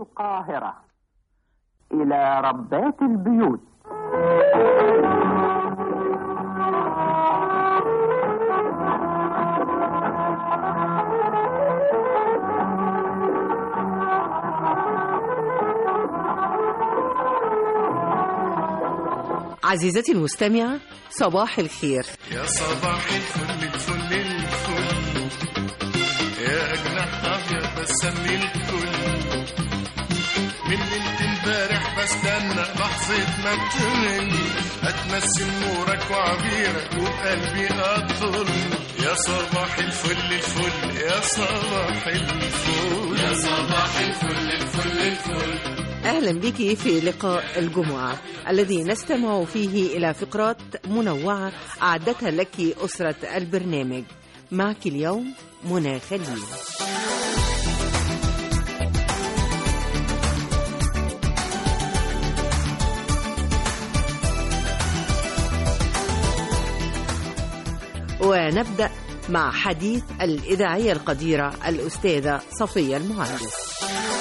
القاهرة إلى ربات البيوت عزيزتي المستمعة صباح الخير يا صباح الفل الفل الفل يا أجنح أبيض بسمي الكل من ليلة امبارح بستنى لحظة ما تمل أتمثل نورك وعبيرك وبقلبي أطل يا صباح الفل الفل يا صباح الفل يا صباح الفل الفل الفل أهلا بك في لقاء الجمعة الذي نستمع فيه إلى فقرات منوعة أعدتها لك أسرة البرنامج معك اليوم منى خليل ونبدأ مع حديث الإذاعية القديرة الأستاذة صفية المهندس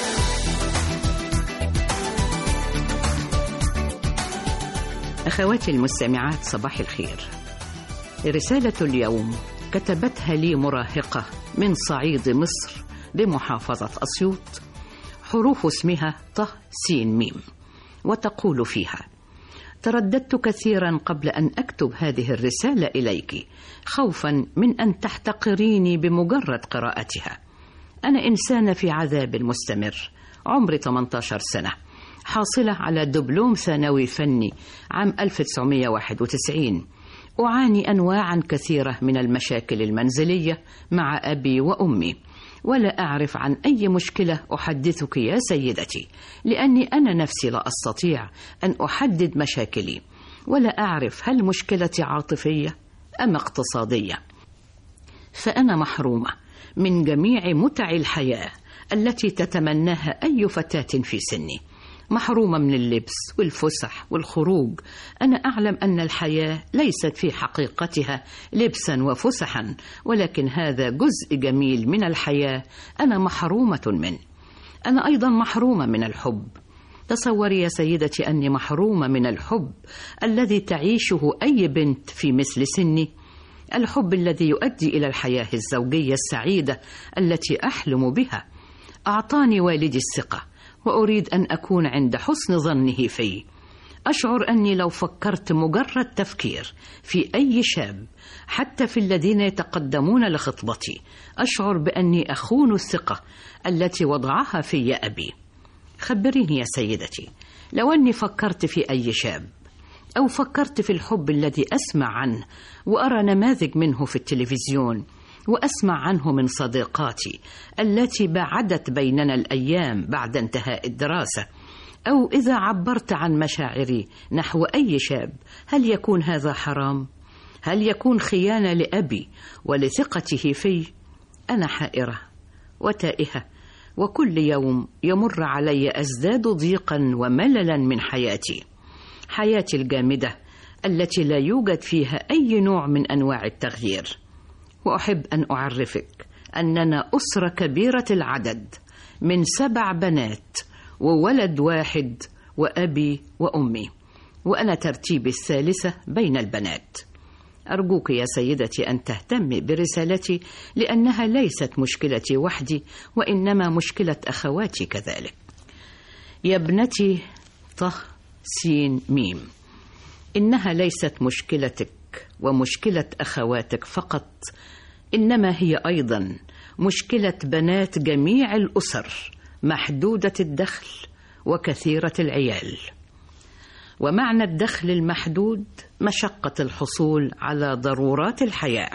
أخواتي المستمعات صباح الخير رسالة اليوم كتبتها لي مراهقة من صعيد مصر بمحافظة أسيوط حروف اسمها طه سين ميم وتقول فيها ترددت كثيرا قبل أن أكتب هذه الرسالة إليك خوفا من أن تحتقريني بمجرد قراءتها أنا إنسانة في عذاب مستمر عمري 18 سنة حاصلة على دبلوم ثانوي فني عام 1991 أعاني أنواعا كثيرة من المشاكل المنزلية مع أبي وأمي ولا أعرف عن أي مشكلة أحدثك يا سيدتي لأني أنا نفسي لا أستطيع أن أحدد مشاكلي ولا أعرف هل مشكلتي عاطفية أم اقتصادية فأنا محرومة من جميع متع الحياة التي تتمناها أي فتاة في سني محرومة من اللبس والفسح والخروج أنا أعلم أن الحياة ليست في حقيقتها لبسا وفسحا ولكن هذا جزء جميل من الحياة أنا محرومة منه أنا أيضا محرومة من الحب تصوري يا سيدتي أني محرومة من الحب الذي تعيشه أي بنت في مثل سني الحب الذي يؤدي إلى الحياة الزوجية السعيدة التي أحلم بها أعطاني والدي الثقة وأريد أن أكون عند حسن ظنه في أشعر أني لو فكرت مجرد تفكير في أي شاب حتى في الذين يتقدمون لخطبتي أشعر بأني أخون الثقة التي وضعها في أبي خبريني يا سيدتي لو أني فكرت في أي شاب أو فكرت في الحب الذي أسمع عنه وأرى نماذج منه في التلفزيون واسمع عنه من صديقاتي التي بعدت بيننا الايام بعد انتهاء الدراسه او اذا عبرت عن مشاعري نحو اي شاب هل يكون هذا حرام هل يكون خيانه لابي ولثقته في انا حائره وتائهه وكل يوم يمر علي ازداد ضيقا ومللا من حياتي حياتي الجامده التي لا يوجد فيها اي نوع من انواع التغيير واحب ان اعرفك اننا اسره كبيره العدد من سبع بنات وولد واحد وابي وامي وانا ترتيبي الثالثه بين البنات ارجوك يا سيدتي ان تهتمي برسالتي لانها ليست مشكلتي وحدي وانما مشكله اخواتي كذلك يا ابنتي طه سين ميم انها ليست مشكلتك ومشكله اخواتك فقط انما هي ايضا مشكله بنات جميع الاسر محدوده الدخل وكثيره العيال ومعنى الدخل المحدود مشقه الحصول على ضرورات الحياه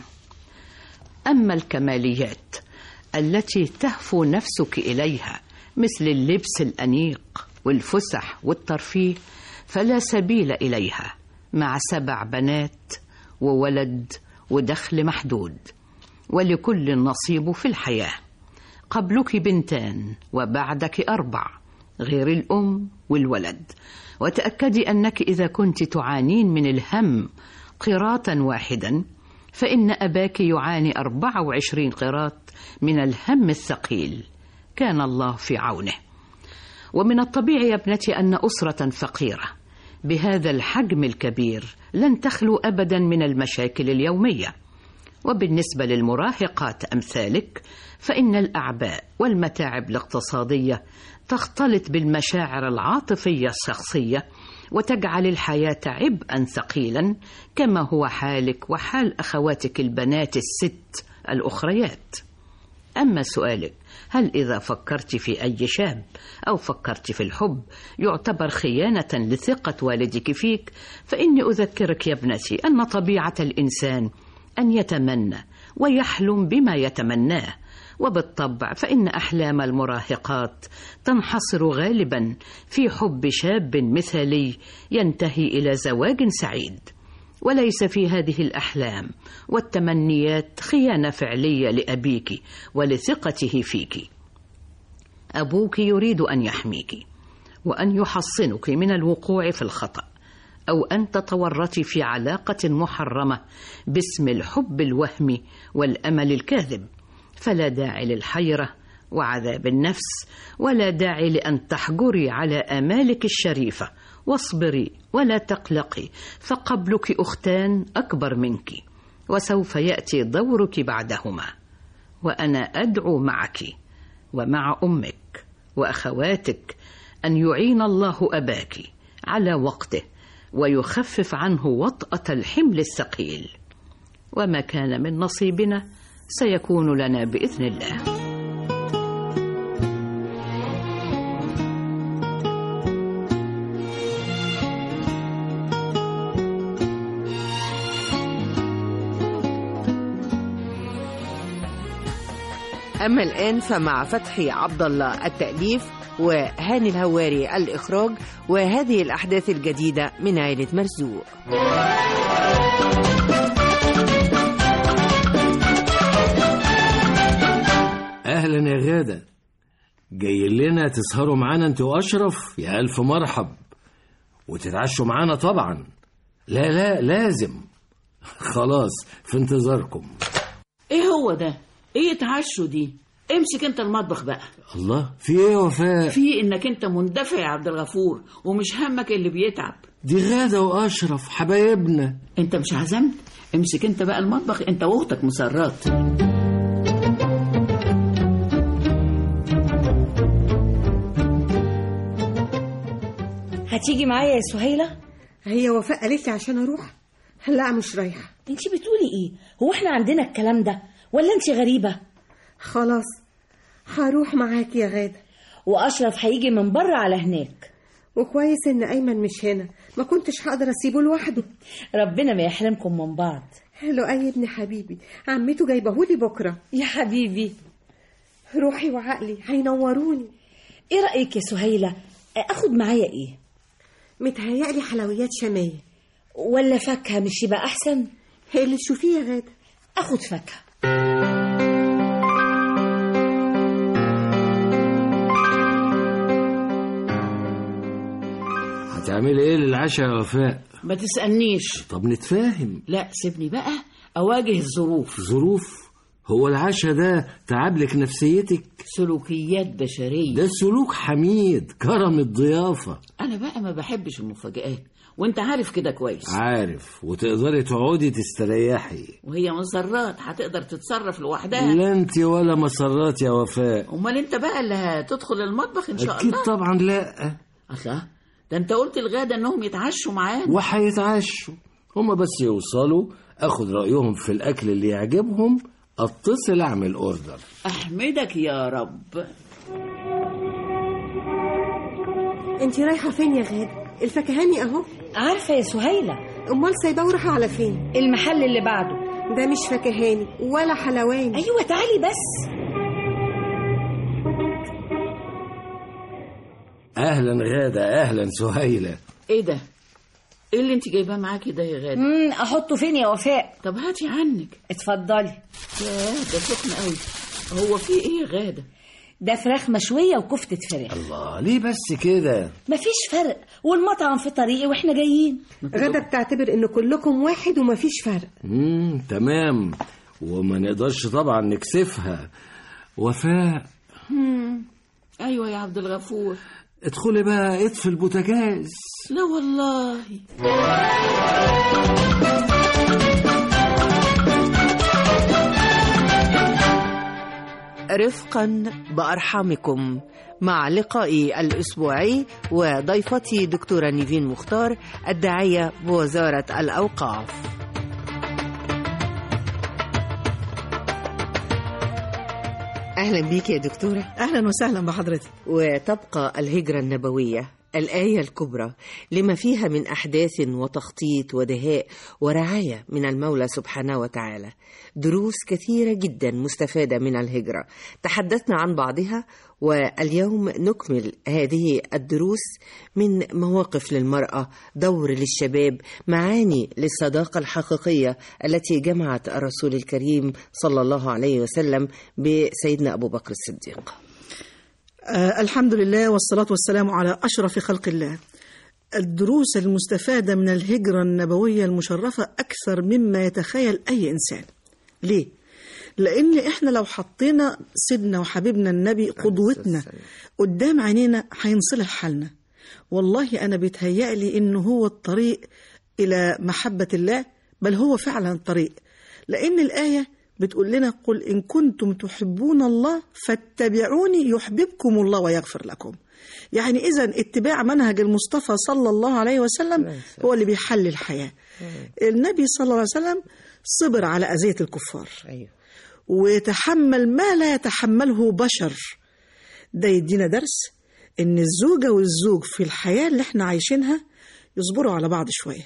اما الكماليات التي تهفو نفسك اليها مثل اللبس الانيق والفسح والترفيه فلا سبيل اليها مع سبع بنات وولد ودخل محدود ولكل نصيب في الحياه قبلك بنتان وبعدك اربع غير الام والولد وتاكدي انك اذا كنت تعانين من الهم قراطا واحدا فان اباك يعاني اربع وعشرين قراط من الهم الثقيل كان الله في عونه ومن الطبيعي يا ابنتي أن أسرة فقيرة بهذا الحجم الكبير لن تخلو أبدا من المشاكل اليومية وبالنسبة للمراهقات أمثالك فإن الأعباء والمتاعب الاقتصادية تختلط بالمشاعر العاطفية الشخصية وتجعل الحياة عبئا ثقيلا كما هو حالك وحال أخواتك البنات الست الأخريات أما سؤالك هل إذا فكرت في أي شاب أو فكرت في الحب يعتبر خيانة لثقة والدك فيك فإني أذكرك يا ابنتي أن طبيعة الإنسان أن يتمنى ويحلم بما يتمناه وبالطبع فإن أحلام المراهقات تنحصر غالبا في حب شاب مثالي ينتهي إلى زواج سعيد وليس في هذه الأحلام والتمنيات خيانة فعلية لأبيك ولثقته فيك أبوك يريد أن يحميك وأن يحصنك من الوقوع في الخطأ أو أن تتورطي في علاقة محرمة باسم الحب الوهمي والأمل الكاذب فلا داعي للحيرة وعذاب النفس ولا داعي لأن تحجري على آمالك الشريفة واصبري ولا تقلقي فقبلك أختان أكبر منك وسوف يأتي دورك بعدهما وأنا أدعو معك ومع أمك وأخواتك أن يعين الله أباك على وقته ويخفف عنه وطأة الحمل الثقيل وما كان من نصيبنا سيكون لنا بإذن الله أما الآن فمع فتحي عبد الله التأليف وهاني الهواري الإخراج وهذه الأحداث الجديدة من عائلة مرزوق اهلا يا غاده جايين لنا تسهروا معانا انت واشرف يا الف مرحب وتتعشوا معانا طبعا لا لا لازم خلاص في انتظاركم ايه هو ده ايه اتعشوا دي امسك انت المطبخ بقى الله في ايه يا وفاء في انك انت مندفع يا عبد الغفور ومش همك اللي بيتعب دي غاده واشرف حبايبنا انت مش عزمت امسك انت بقى المطبخ انت واختك مسرات هتيجي معايا يا سهيلة هي وفاء قالت لي عشان اروح لا مش رايحه انت بتقولي ايه هو احنا عندنا الكلام ده ولا انت غريبة خلاص هروح معاك يا غاده واشرف هيجي من بره على هناك وكويس ان ايمن مش هنا ما كنتش هقدر اسيبه لوحده ربنا ما يحرمكم من بعض حلو اي ابن حبيبي عمته جايبهولي بكره يا حبيبي روحي وعقلي هينوروني ايه رأيك يا سهيلة اخد معايا ايه متهيألي حلويات شاميه ولا فاكهة مش يبقى احسن هي اللي تشوفيه يا غاده اخد فاكهة هتعملي ايه للعشاء يا وفاء ما تسألنيش طب نتفاهم لا سيبني بقى اواجه الظروف ظروف هو العشاء ده تعب لك نفسيتك سلوكيات بشرية ده سلوك حميد كرم الضيافه انا بقى ما بحبش المفاجآت وانت عارف كده كويس عارف وتقدري تقعدي تستريحي وهي مسرات هتقدر تتصرف لوحدها لا انت ولا مسرات يا وفاء امال انت بقى اللي هتدخل المطبخ ان شاء اكيد الله طبعا لا الله ده انت قلت الغدا انهم يتعشوا معانا وهيتعشوا هما بس يوصلوا اخد رايهم في الاكل اللي يعجبهم اتصل اعمل اوردر احمدك يا رب انت رايحه فين يا غاده الفكهاني اهو عارفة يا سهيلة امال سايباه ورايحه على فين المحل اللي بعده ده مش فكهاني ولا حلواني ايوه تعالي بس اهلا غاده اهلا سهيله ايه ده ايه اللي انت جايباه معاكي ده يا غاده امم احطه فين يا وفاء طب هاتي عنك اتفضلي ياه ده سخن قوي هو في ايه يا غاده ده فراخ مشوية وكفتة فراخ الله ليه بس كده مفيش فرق والمطعم في طريقي واحنا جايين غاده بتعتبر ان كلكم واحد ومفيش فرق امم تمام وما نقدرش طبعا نكسفها وفاء ايوه يا عبد الغفور ادخلي بقى اطفي البوتاجاز لا والله رفقا بأرحامكم مع لقائي الأسبوعي وضيفتي دكتورة نيفين مختار الداعية بوزارة الأوقاف أهلا بيك يا دكتورة اهلا وسهلا بحضرتك وتبقى الهجرة النبوية الآية الكبرى لما فيها من أحداث وتخطيط ودهاء ورعاية من المولى سبحانه وتعالى دروس كثيرة جدا مستفادة من الهجرة تحدثنا عن بعضها واليوم نكمل هذه الدروس من مواقف للمرأة دور للشباب معاني للصداقة الحقيقية التي جمعت الرسول الكريم صلى الله عليه وسلم بسيدنا أبو بكر الصديق آه الحمد لله والصلاة والسلام على أشرف خلق الله الدروس المستفادة من الهجرة النبوية المشرفة أكثر مما يتخيل أي إنسان ليه؟ لأن إحنا لو حطينا سيدنا وحبيبنا النبي قدوتنا قدام عينينا هينصلح حالنا والله أنا بيتهيألي إنه هو الطريق إلى محبة الله بل هو فعلا الطريق لأن الآية بتقول لنا قل إن كنتم تحبون الله فاتبعوني يحببكم الله ويغفر لكم يعني إذا اتباع منهج المصطفى صلى الله عليه وسلم هو اللي بيحل الحياة النبي صلى الله عليه وسلم صبر على أذية الكفار أيوه. ويتحمل ما لا يتحمله بشر ده يدينا درس إن الزوجة والزوج في الحياة اللي احنا عايشينها يصبروا على بعض شوية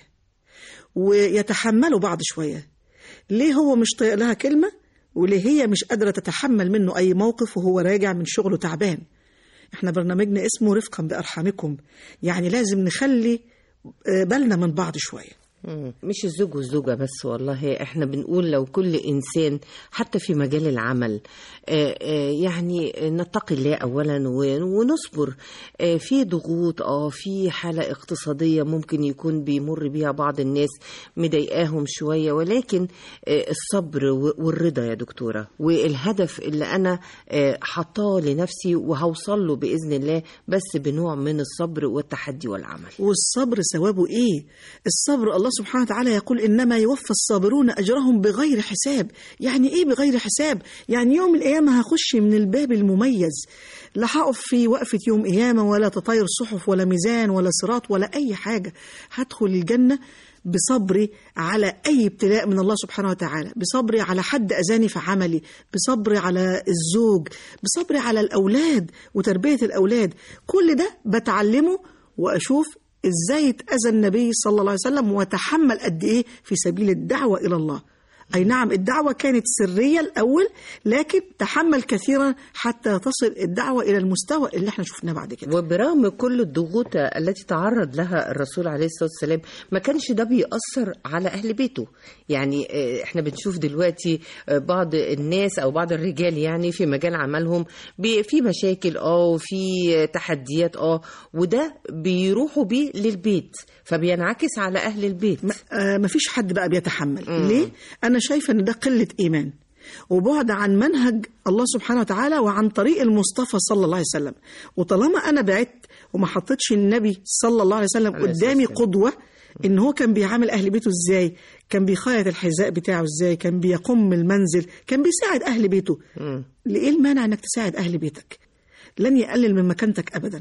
ويتحملوا بعض شوية ليه هو مش طايق لها كلمة وليه هي مش قادرة تتحمل منه أي موقف وهو راجع من شغله تعبان احنا برنامجنا اسمه رفقا بأرحامكم يعني لازم نخلي بالنا من بعض شوية مم. مش الزوج والزوجة بس والله احنا بنقول لو كل انسان حتى في مجال العمل آه، آه، يعني نتقي الله اولا و- ونصبر آه، في ضغوط اه في حالة اقتصادية ممكن يكون بيمر بيها بعض الناس مضايقاهم شوية ولكن آه، الصبر و- والرضا يا دكتورة والهدف اللي انا آه، حطاه لنفسي وهوصل له باذن الله بس بنوع من الصبر والتحدي والعمل والصبر ثوابه ايه الصبر الله سبحانه وتعالى يقول انما يوفى الصابرون اجرهم بغير حساب يعني ايه بغير حساب يعني يوم القيامه هخش من الباب المميز لا هقف في وقفه يوم قيامه ولا تطاير صحف ولا ميزان ولا صراط ولا اي حاجه هدخل الجنه بصبري على أي ابتلاء من الله سبحانه وتعالى بصبري على حد أذاني في عملي بصبري على الزوج بصبري على الأولاد وتربية الأولاد كل ده بتعلمه وأشوف إزاي اتأذى النبي صلى الله عليه وسلم وتحمل قد إيه في سبيل الدعوة إلى الله أي نعم الدعوة كانت سرية الأول لكن تحمل كثيرا حتى تصل الدعوة إلى المستوى اللي احنا شفناه بعد كده وبرغم كل الضغوط التي تعرض لها الرسول عليه الصلاة والسلام ما كانش ده بيأثر على أهل بيته يعني آه، احنا بنشوف دلوقتي آه، بعض الناس أو بعض الرجال يعني في مجال عملهم بي- في مشاكل اه وفي تحديات اه وده بيروحوا بيه للبيت فبينعكس على أهل البيت آه مفيش حد بقى بيتحمل ليه؟ أنا شايفة إن ده قلة إيمان وبعد عن منهج الله سبحانه وتعالى وعن طريق المصطفى صلى الله عليه وسلم وطالما أنا بعدت وما حطيتش النبي صلى الله عليه وسلم عليه الصلاة قدامي والسلام. قدوة إن هو كان بيعامل أهل بيته إزاي كان بيخيط الحذاء بتاعه إزاي كان بيقوم المنزل كان بيساعد أهل بيته لإيه المانع إنك تساعد أهل بيتك لن يقلل من مكانتك أبدا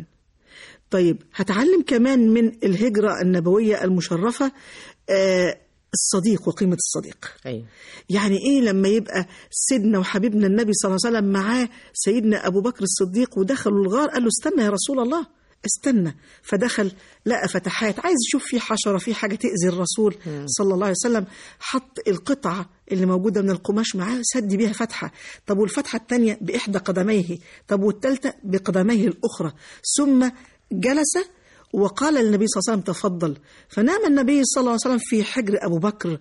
طيب هتعلم كمان من الهجرة النبوية المشرفة آه الصديق وقيمة الصديق أيوة. يعني ايه لما يبقى سيدنا وحبيبنا النبي صلى الله عليه وسلم معاه سيدنا ابو بكر الصديق ودخلوا الغار قال له استنى يا رسول الله استنى فدخل لقى فتحات عايز يشوف في حشره في حاجه تاذي الرسول صلى الله عليه وسلم حط القطعه اللي موجوده من القماش معاه سد بيها فتحه طب والفتحه الثانيه باحدى قدميه طب والثالثه بقدميه الاخرى ثم جلس وقال للنبي صلى الله عليه وسلم تفضل فنام النبي صلى الله عليه وسلم في حجر أبو بكر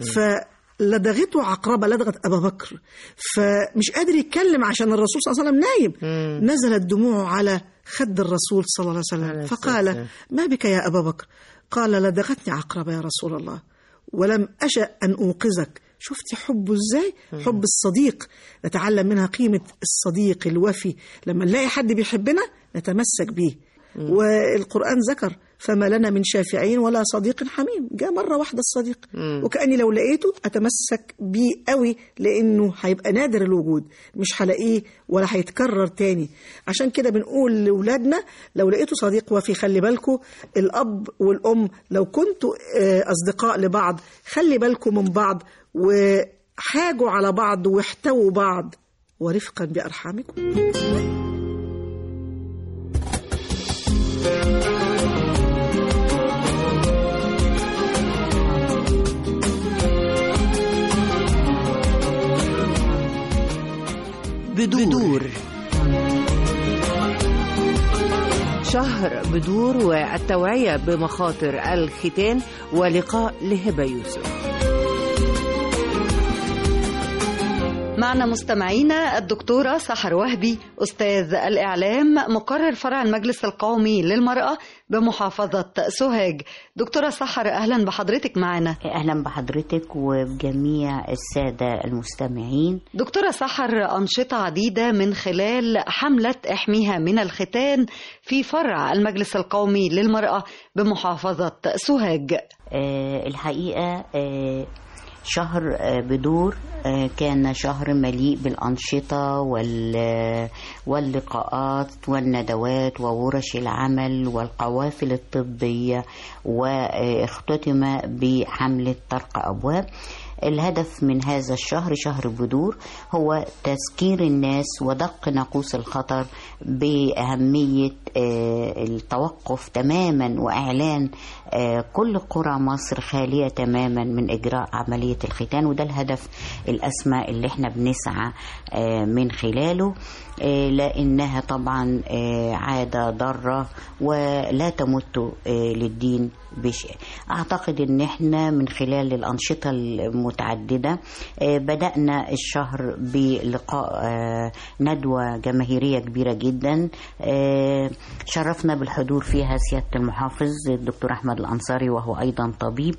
فلدغته عقربة لدغت أبا بكر فمش قادر يتكلم عشان الرسول صلى الله عليه وسلم نايم نزلت دموعه على خد الرسول صلى الله عليه عليه وسلم الصلاة فقال والسلام. ما بك يا أبا بكر قال لدغتني عقربة يا رسول الله ولم أشأ أن أوقظك شفت حبه ازاي حب الصديق نتعلم منها قيمة الصديق الوفي لما نلاقي حد بيحبنا نتمسك بيه والقرآن ذكر فما لنا من شافعين ولا صديق حميم جاء مرة واحدة الصديق وكأني لو لقيته أتمسك بيه قوي لأنه هيبقى نادر الوجود مش هلاقيه ولا هيتكرر تاني عشان كده بنقول لأولادنا لو لقيتوا صديق وفي خلي بالكم الأب والأم لو كنتوا آه، أصدقاء لبعض خلي بالكم من بعض وحاجوا على بعض واحتووا بعض ورفقا بأرحامكم بدور شهر بدور والتوعية بمخاطر الختان ولقاء لهبة يوسف معنا مستمعينا الدكتورة سحر وهبي أستاذ الإعلام مقرر فرع المجلس القومي للمرأة بمحافظة سوهاج دكتورة سحر أهلا بحضرتك معنا أهلا بحضرتك وبجميع السادة المستمعين دكتورة سحر أنشطة عديدة من خلال حملة احميها من الختان في فرع المجلس القومي للمرأة بمحافظة سوهاج آه، الحقيقة آه، شهر آه، بدور آه، كان شهر مليء بالأنشطة وال- واللقاءات والندوات وورش العمل والقوافل الطبية واختتم بحملة طرق أبواب الهدف من هذا الشهر شهر بدور هو تذكير الناس ودق ناقوس الخطر بأهمية آه، التوقف تماما وإعلان آه، كل قرى مصر خالية تماما من إجراء عملية الختان وده الهدف الأسمى اللي احنا بنسعى آه، من خلاله آه، لأنها طبعا آه، عادة ضارة ولا تمت آه، للدين بشيء أعتقد أن احنا من خلال الأنشطة المتعددة آه، بدأنا الشهر بلقاء آه، ندوة جماهيرية كبيرة جدا آه، شرفنا بالحضور فيها سيادة المحافظ الدكتور أحمد الأنصاري وهو أيضا طبيب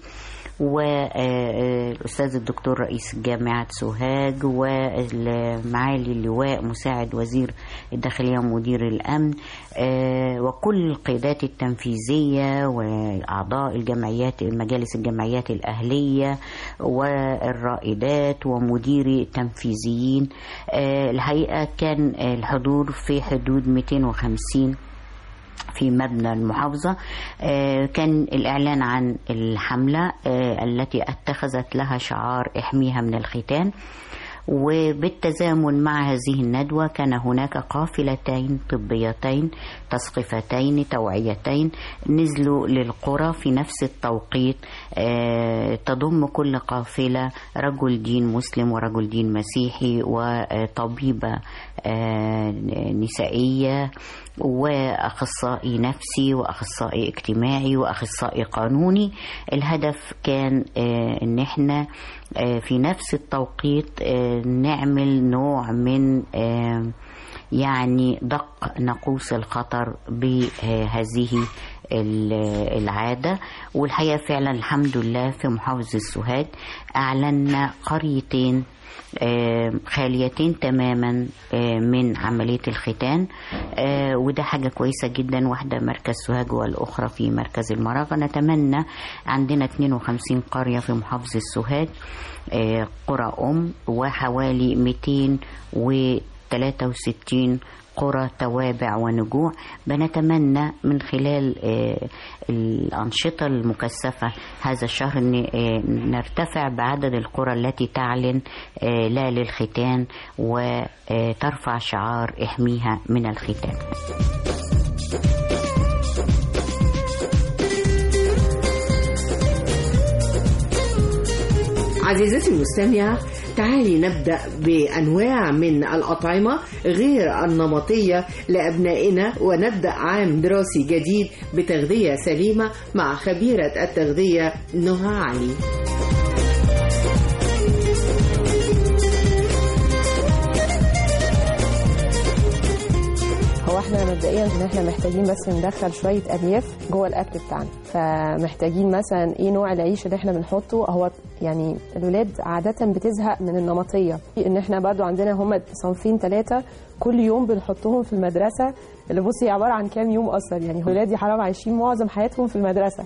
والأستاذ الدكتور رئيس جامعة سوهاج ومعالي اللواء مساعد وزير الداخلية ومدير الأمن آه، وكل القيادات التنفيذية وأعضاء الجمعيات مجالس الجمعيات الأهلية والرائدات ومديري التنفيذيين آه، الحقيقة كان الحضور في حدود 250 في مبنى المحافظة آه، كان الإعلان عن الحملة آه، التي اتخذت لها شعار احميها من الختان وبالتزامن مع هذه الندوة كان هناك قافلتين طبيتين تثقيفتين توعيتين نزلوا للقرى في نفس التوقيت آه، تضم كل قافلة رجل دين مسلم ورجل دين مسيحي وطبيبة آه، نسائية واخصائي نفسي واخصائي اجتماعي واخصائي قانوني الهدف كان آه، ان احنا آه، في نفس التوقيت آه، نعمل نوع من آه، يعني دق ناقوس الخطر بهذه ال- العادة والحقيقة فعلا الحمد لله في محافظة السوهاج أعلنا قريتين آه، خاليتين تماما آه، من عملية الختان آه، وده حاجة كويسة جدا واحدة مركز سوهاج والأخرى في مركز المراغة نتمنى عندنا 52 قرية في محافظة السوهاج آه، قرى أم وحوالي 263 قرى توابع ونجوع بنتمنى من خلال آه، الأنشطة المكثفة هذا الشهر ان آه، نرتفع بعدد القرى التي تعلن آه، لا للختان وترفع شعار احميها من الختان عزيزتي المستمعة تعالي نبدأ بأنواع من الأطعمة غير النمطية لأبنائنا ونبدأ عام دراسي جديد بتغذية سليمة مع خبيرة التغذية نهى علي هو احنا مبدئيا ان احنا محتاجين بس ندخل شويه الياف جوه الاكل بتاعنا فمحتاجين مثلا ايه نوع العيش اللي احنا بنحطه هو يعني الولاد عاده بتزهق من النمطيه ان احنا برضو عندنا هم صنفين ثلاثه كل يوم بنحطهم في المدرسه اللي بصي عباره عن كام يوم اصلا يعني ولادي حرام عايشين معظم حياتهم في المدرسه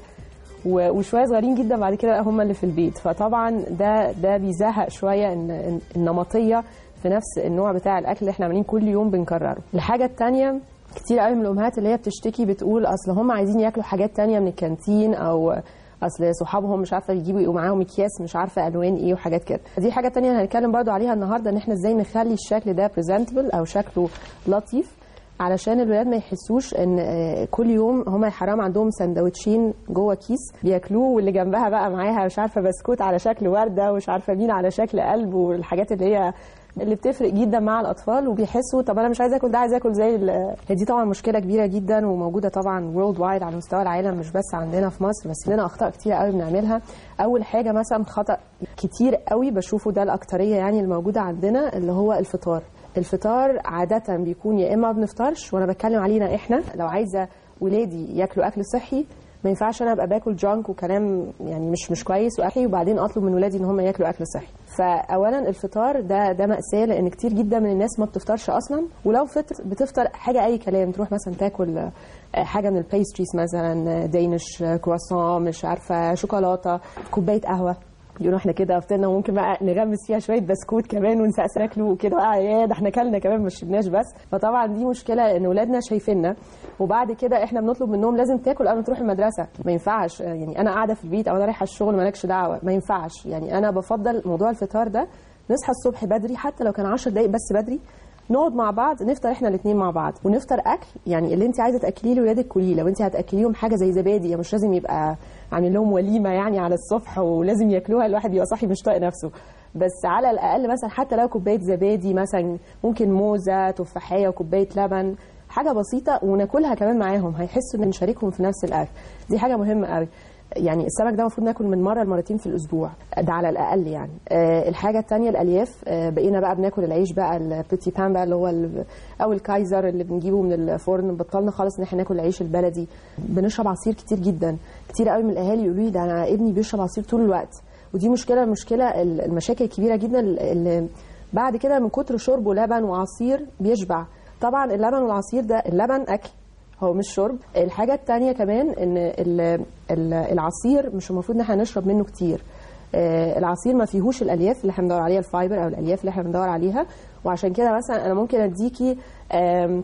و- وشويه صغيرين جدا بعد كده بقى هم اللي في البيت فطبعا ده ده بيزهق شويه ان إن النمطيه في نفس النوع بتاع الاكل اللي احنا عاملين كل يوم بنكرره الحاجه الثانيه كتير قوي من الامهات اللي هي بتشتكي بتقول اصل هم عايزين ياكلوا حاجات تانية من الكانتين او اصل صحابهم مش عارفه يجيبوا يبقوا معاهم اكياس مش عارفه الوان ايه وحاجات كده دي حاجه تانية هنتكلم برضو عليها النهارده ان احنا ازاي نخلي الشكل ده بريزنتبل او شكله لطيف علشان الولاد ما يحسوش ان آه، كل يوم هما حرام عندهم سندوتشين جوه كيس بياكلوه واللي جنبها بقى معاها مش عارفه بسكوت على شكل ورده ومش عارفه مين على شكل قلب والحاجات اللي هي اللي بتفرق جدا مع الاطفال وبيحسوا طب انا مش عايز اكل ده عايز اكل زي ال- هي دي طبعا مشكله كبيره جدا وموجوده طبعا وورلد وايد على مستوى العالم مش بس عندنا في مصر بس لنا اخطاء كتير قوي بنعملها اول حاجه مثلا خطا كتير قوي بشوفه ده الاكتريه يعني الموجوده عندنا اللي هو الفطار الفطار عاده بيكون يا اما ما بنفطرش وانا بتكلم علينا احنا لو عايزه ولادي ياكلوا اكل صحي ما ينفعش انا ابقى باكل جانك وكلام يعني مش مش كويس واحي وبعدين اطلب من ولادي ان هم ياكلوا اكل صحي فاولا الفطار ده ده ماساه لان كتير جدا من الناس ما بتفطرش اصلا ولو فطر بتفطر حاجه اي كلام تروح مثلا تاكل آه، حاجه من البيستريز مثلا دينش كرواسون مش عارفه شوكولاته كوبايه قهوه يقولوا احنا كده فطرنا وممكن بقى نغمس فيها شويه بسكوت كمان ونسقس ناكله وكده بقى يا ده احنا كلنا كمان مش شربناش بس فطبعا دي مشكله ان اولادنا شايفيننا وبعد كده احنا بنطلب منهم لازم تاكل قبل ما تروح المدرسه ما ينفعش يعني انا قاعده في البيت او انا رايحه الشغل مالكش دعوه ما ينفعش يعني انا بفضل موضوع الفطار ده نصحى الصبح بدري حتى لو كان 10 دقائق بس بدري نقعد مع بعض نفطر احنا الاثنين مع بعض ونفطر اكل يعني اللي انت عايزه تاكليه لاولادك كليه لو انت هتاكليهم حاجه زي زبادي يعني مش لازم يبقى عامل لهم وليمه يعني على الصبح ولازم ياكلوها الواحد يبقى صاحي مش طايق نفسه بس على الاقل مثلا حتى لو كوبايه زبادي مثلا ممكن موزه تفاحيه وكوبايه لبن حاجه بسيطه وناكلها كمان معاهم هيحسوا ان نشاركهم في نفس الاكل دي حاجه مهمه قوي يعني السمك ده المفروض ناكل من مره لمرتين في الاسبوع ده على الاقل يعني آه الحاجه الثانيه الالياف آه بقينا بقى بناكل العيش بقى البيتي بان بقى اللي هو ال- او الكايزر اللي بنجيبه من الفرن بطلنا خالص ان احنا ناكل العيش البلدي بنشرب عصير كتير جدا كتير قوي من الاهالي يقولوا لي ده انا ابني بيشرب عصير طول الوقت ودي مشكله المشكله ال- المشاكل الكبيره جدا اللي بعد كده من كتر شربه لبن وعصير بيشبع طبعا اللبن والعصير ده اللبن اكل هو مش شرب الحاجة التانية كمان ان ال- ال- العصير مش المفروض ان احنا نشرب منه كتير آه، العصير ما فيهوش الالياف اللي احنا بندور عليها الفايبر او الالياف اللي احنا بندور عليها وعشان كده مثلا انا ممكن اديكي آم،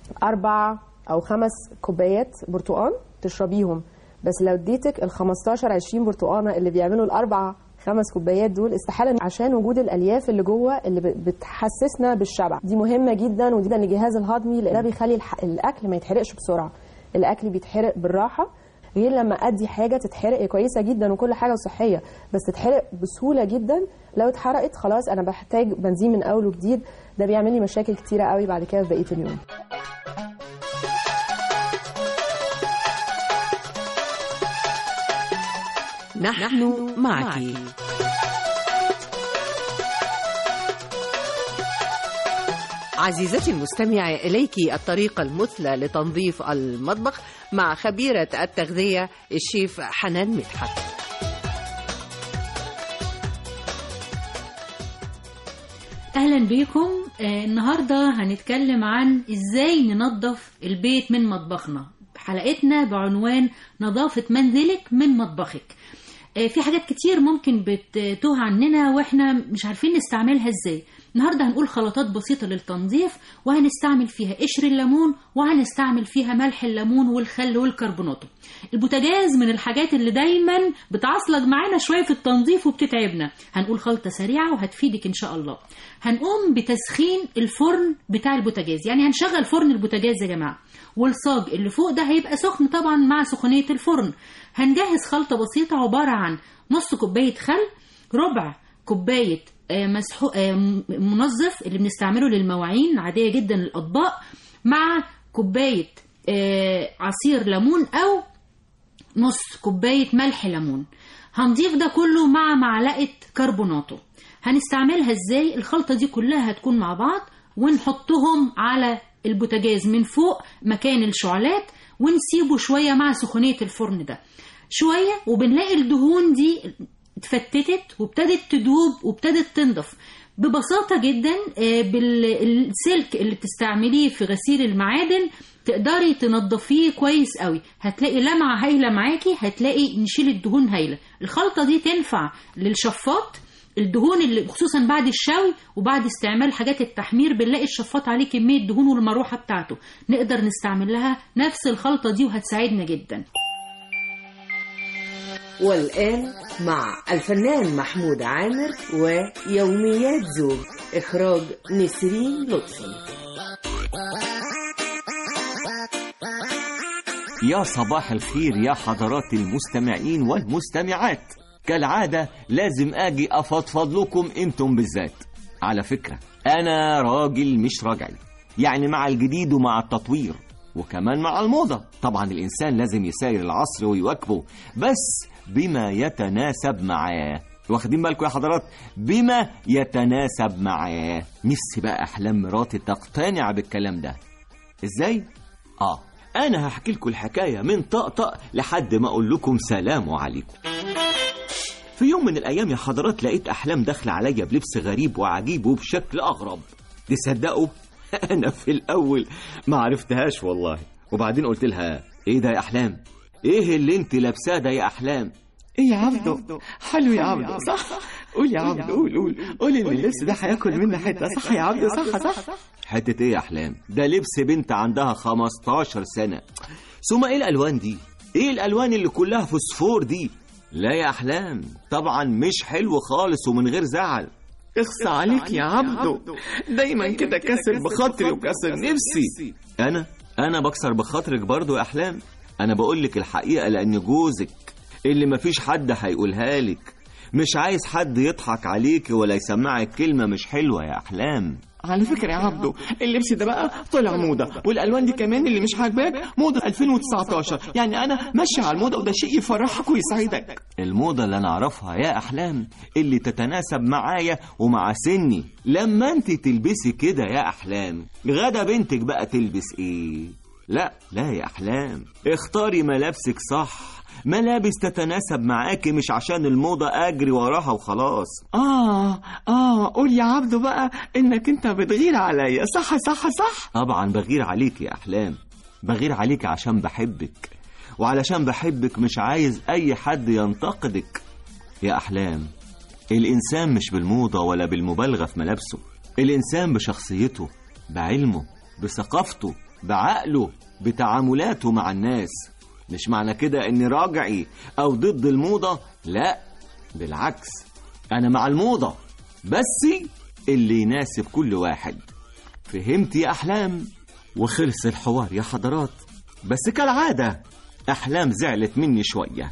اربع او خمس كوبايات برتقان تشربيهم بس لو اديتك ال 15 20 برتقانه اللي بيعملوا الاربع خمس كوبايات دول استحاله عشان وجود الالياف اللي جوه اللي ب- بتحسسنا بالشبع دي مهمه جدا وجدا للجهاز الهضمي لان ده بيخلي الح- الاكل ما يتحرقش بسرعه الاكل بيتحرق بالراحه غير لما ادي حاجه تتحرق هي كويسه جدا وكل حاجه وصحيه بس تتحرق بسهوله جدا لو اتحرقت خلاص انا بحتاج بنزين من اول وجديد ده بيعمل لي مشاكل كتيره قوي بعد كده في بقيه اليوم نحن معك عزيزتي المستمعة إليك الطريقة المثلى لتنظيف المطبخ مع خبيرة التغذية الشيف حنان مدحت اهلا بيكم آه النهارده هنتكلم عن ازاي ننظف البيت من مطبخنا حلقتنا بعنوان نظافة منزلك من مطبخك آه في حاجات كتير ممكن بتتوه عننا واحنا مش عارفين نستعملها ازاي النهارده هنقول خلطات بسيطة للتنظيف وهنستعمل فيها قشر الليمون وهنستعمل فيها ملح الليمون والخل والكربوناتو البوتاجاز من الحاجات اللي دايما بتعصلج معانا شوية في التنظيف وبتتعبنا هنقول خلطة سريعة وهتفيدك إن شاء الله هنقوم بتسخين الفرن بتاع البوتاجاز يعني هنشغل فرن البوتاجاز يا جماعة والصاج اللي فوق ده هيبقى سخن طبعا مع سخونية الفرن هنجهز خلطة بسيطة عبارة عن نص كوباية خل ربع كوباية آه، مسحو آه، م- منظف اللي بنستعمله للمواعين عادية جدا للأطباق مع كوباية آه، عصير ليمون أو نص كوباية ملح ليمون هنضيف ده كله مع معلقة كربوناتو هنستعملها ازاي الخلطة دي كلها هتكون مع بعض ونحطهم على البوتاجاز من فوق مكان الشعلات ونسيبه شوية مع سخونية الفرن ده شوية وبنلاقي الدهون دي اتفتتت وابتدت تدوب وابتدت تنضف ببساطة جدا آه، بالسلك اللي بتستعمليه في غسيل المعادن تقدري تنضفيه كويس قوي هتلاقي لمعة هايلة معاكي هتلاقي نشيل الدهون هايلة الخلطة دي تنفع للشفاط الدهون اللي خصوصا بعد الشوي وبعد استعمال حاجات التحمير بنلاقي الشفاط عليه كمية دهون والمروحة بتاعته نقدر نستعمل لها نفس الخلطة دي وهتساعدنا جدا والآن مع الفنان محمود عامر ويوميات زوج إخراج نسرين لطفي يا صباح الخير يا حضرات المستمعين والمستمعات كالعادة لازم أجي أفضفض لكم أنتم بالذات على فكرة أنا راجل مش راجعي يعني مع الجديد ومع التطوير وكمان مع الموضة طبعا الإنسان لازم يساير العصر ويواكبه بس بما يتناسب معاه واخدين بالكم يا حضرات بما يتناسب معاه نفسي بقى أحلام مراتي تقتنع بالكلام ده إزاي؟ آه أنا هحكي لكم الحكاية من طقطق لحد ما أقول لكم سلام عليكم في يوم من الأيام يا حضرات لقيت أحلام داخلة عليا بلبس غريب وعجيب وبشكل أغرب تصدقوا أنا في الأول ما عرفتهاش والله وبعدين قلت لها إيه ده يا أحلام إيه اللي أنت لابساه ده يا أحلام ايه يا عبدو حلو يا عبدو صح قول يا عبدو قول قول قول ان اللبس ده هياكل منا حته صح يا عبدو صح صح حتة إيه يا أحلام ده لبس بنت عندها 15 سنة ثم إيه الألوان دي إيه الألوان اللي كلها فوسفور دي لا يا أحلام طبعا مش حلو خالص ومن غير زعل اخصى عليك يا عبدو دايما كده كسر بخاطري وكسر نفسي أنا أنا بكسر بخاطرك برضو يا أحلام أنا بقول لك الحقيقة لأن جوزك اللي مفيش حد هيقولها لك مش عايز حد يضحك عليك ولا يسمعك كلمة مش حلوة يا أحلام على فكرة يا عبدو اللبس ده بقى طلع موضة والألوان دي كمان اللي مش عاجباك موضة 2019 يعني أنا ماشي على الموضة وده شيء يفرحك ويسعدك الموضة اللي أنا أعرفها يا أحلام اللي تتناسب معايا ومع سني لما أنت تلبسي كده يا أحلام غدا بنتك بقى تلبس إيه لا لا يا أحلام اختاري ملابسك صح ملابس تتناسب معاكي مش عشان الموضة أجري وراها وخلاص آه آه قول يا عبدو بقى إنك أنت بتغير عليا صح صح صح طبعا بغير عليك يا أحلام بغير عليك عشان بحبك وعلشان بحبك مش عايز أي حد ينتقدك يا أحلام الإنسان مش بالموضة ولا بالمبالغة في ملابسه الإنسان بشخصيته بعلمه بثقافته بعقله بتعاملاته مع الناس مش معنى كده اني راجعي او ضد الموضة لا بالعكس انا مع الموضة بس اللي يناسب كل واحد فهمت يا احلام وخلص الحوار يا حضرات بس كالعادة احلام زعلت مني شوية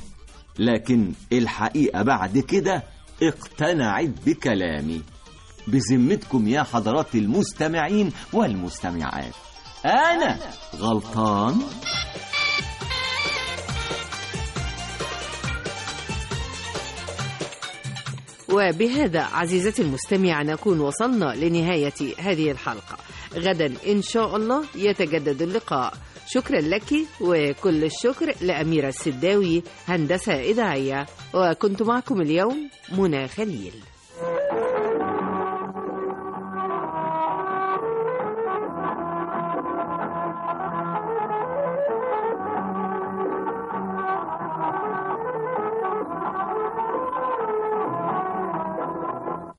لكن الحقيقة بعد كده اقتنعت بكلامي بذمتكم يا حضرات المستمعين والمستمعات انا غلطان وبهذا عزيزتي المستمعة نكون وصلنا لنهاية هذه الحلقة غدا إن شاء الله يتجدد اللقاء شكرا لك وكل الشكر لأميرة السداوي هندسة إذاعية وكنت معكم اليوم منى خليل